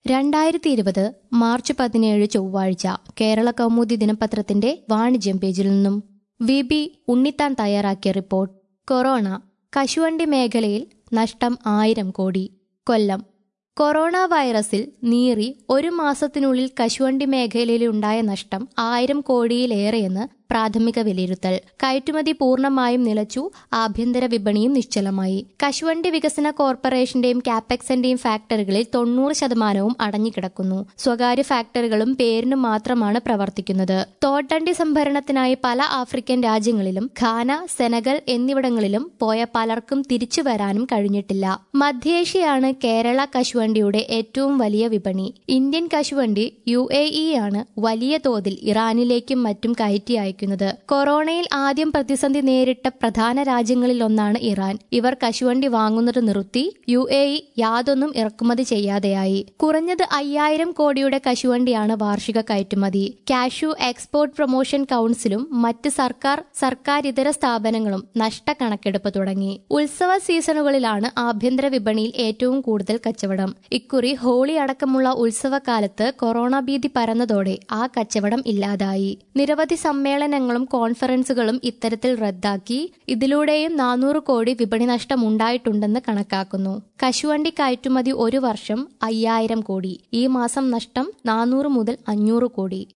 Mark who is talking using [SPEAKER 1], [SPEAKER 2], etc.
[SPEAKER 1] രണ്ടായിരത്തി ഇരുപത് മാർച്ച് പതിനേഴ് ചൊവ്വാഴ്ച കേരള കൗമുദി ദിനപത്രത്തിന്റെ വാണിജ്യം പേജിൽ നിന്നും വി ബി ഉണ്ണിത്താൻ തയ്യാറാക്കിയ റിപ്പോർട്ട് കൊറോണ കശുവണ്ടി മേഖലയിൽ നഷ്ടം ആയിരം കോടി കൊല്ലം കൊറോണ വൈറസിൽ നീറി ഒരു മാസത്തിനുള്ളിൽ കശുവണ്ടി മേഖലയിലുണ്ടായ നഷ്ടം ആയിരം കോടിയിലേറെയെന്ന് പ്രാഥമിക വിലയിരുത്തൽ കയറ്റുമതി പൂർണ്ണമായും നിലച്ചു ആഭ്യന്തര വിപണിയും നിശ്ചലമായി കശുവണ്ടി വികസന കോർപ്പറേഷന്റെയും കാപ്പെക്സിന്റെയും ഫാക്ടറികളിൽ തൊണ്ണൂറ് ശതമാനവും അടഞ്ഞുകിടക്കുന്നു സ്വകാര്യ ഫാക്ടറികളും പേരിന് മാത്രമാണ് പ്രവർത്തിക്കുന്നത് തോട്ടണ്ടി സംഭരണത്തിനായി പല ആഫ്രിക്കൻ രാജ്യങ്ങളിലും ഖാന സെനഗൽ എന്നിവിടങ്ങളിലും പോയ പലർക്കും തിരിച്ചു വരാനും കഴിഞ്ഞിട്ടില്ല മധ്യേഷ്യയാണ് കേരള കശുവണ്ടിയുടെ ഏറ്റവും വലിയ വിപണി ഇന്ത്യൻ കശുവണ്ടി യു എ ഇ ആണ് വലിയ തോതിൽ ഇറാനിലേക്കും മറ്റും കയറ്റി അയക്കുന്നത് കൊറോണയിൽ ആദ്യം പ്രതിസന്ധി നേരിട്ട പ്രധാന രാജ്യങ്ങളിലൊന്നാണ് ഇറാൻ ഇവർ കശുവണ്ടി വാങ്ങുന്നത് നിർത്തി യു എ ഇ യാതൊന്നും ഇറക്കുമതി ചെയ്യാതെയായി കുറഞ്ഞത് അയ്യായിരം കോടിയുടെ കശുവണ്ടിയാണ് വാർഷിക കയറ്റുമതി കാഷ്യൂ എക്സ്പോർട്ട് പ്രൊമോഷൻ കൌൺസിലും മറ്റ് സർക്കാർ സർക്കാരിതര സ്ഥാപനങ്ങളും നഷ്ടക്കണക്കെടുപ്പ് തുടങ്ങി ഉത്സവ സീസണുകളിലാണ് ആഭ്യന്തര വിപണിയിൽ ഏറ്റവും കൂടുതൽ കച്ചവടം ഇക്കുറി ഹോളി അടക്കമുള്ള ഉത്സവകാലത്ത് കൊറോണ ഭീതി പരന്നതോടെ ആ കച്ചവടം ഇല്ലാതായി നിരവധി സമ്മേളനങ്ങളും കോൺഫറൻസുകളും ഇത്തരത്തിൽ റദ്ദാക്കി ഇതിലൂടെയും നാനൂറ് കോടി വിപണി നഷ്ടം ഉണ്ടായിട്ടുണ്ടെന്ന് കണക്കാക്കുന്നു കശുവണ്ടി കയറ്റുമതി ഒരു വർഷം അയ്യായിരം കോടി ഈ മാസം നഷ്ടം നാനൂറ് മുതൽ അഞ്ഞൂറ് കോടി